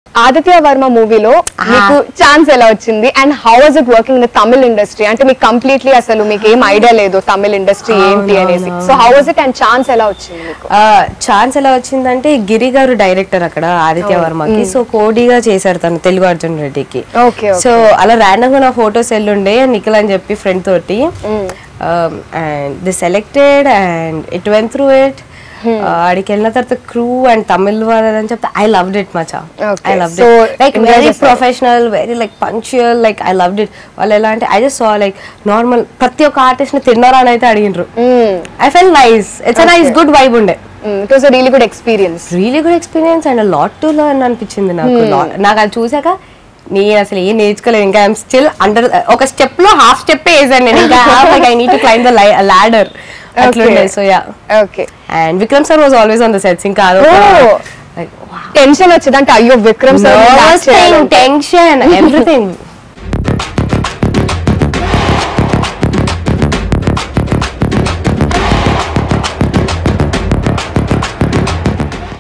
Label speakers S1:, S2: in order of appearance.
S1: ఆదిత్య వర్మ మూవీలో మీకు ఛాన్స్ ఎలా వచ్చింది and how was it working in Tamil industry అంటే మీకు కంప్లీట్లీ అసలు మీకు ఏం ఐడియా లేదు తమిళ్ ఇండస్ట్రీ ఏంటి అనేసి so how was it and chance ఎలా వచ్చింది మీకు
S2: ఛాన్స్ ఎలా వచ్చిందంటే గిరి గారు డైరెక్టర్ అక్కడ ఆదిత్య వర్మకి సో కోడిగా చేశారు తను తెలుగు అర్జున్ రెడ్డికి
S1: Okay, okay.
S2: సో అలా ర్యాండమ్ గా నా ఫోటోస్ వెళ్ళుండే నిఖిల్ అని చెప్పి ఫ్రెండ్ తోటి and the selected and it went through it ఆడికి వెళ్ళిన తర్వాత క్రూ అండ్ తమిళ్ వాళ్ళని చెప్తే ఐ లవ్డ్ ఇట్ మచా
S1: Okay,
S2: I loved
S1: so
S2: it like
S1: enjoy
S2: very
S1: చేశారు.
S2: Professional very like punctual like I loved it వాళ్ళు ఎలా అంటే I just saw like normal ప్రతి ఒక్క ఆర్టిస్ట్ ని తిన్నారా అని అయితే అడిగినారు I full nice it's nice good vibe ఉండే
S1: it was really good experience
S2: really good experience and lot to learn అనిపించింది నాకు Lot- నాకు అది చూసాక నేను అసలు ఏం నేర్చుకోలేదు ఇంకా ఐఎమ్ స్టిల్ అండర్ ఒక స్టెప్ లో హాఫ్ స్టెప్ వేసాను నేను ఇంకా like I need to climb the ladder అట్లుండే so yeah
S1: okay
S2: and Vikram sir was always on the sets ఇంకా
S1: Oh. టెన్షన్ వచ్చింది అంటే అయ్యో విక్రమ్ సార్
S2: టెన్షన్ ఎవ్రీథింగ్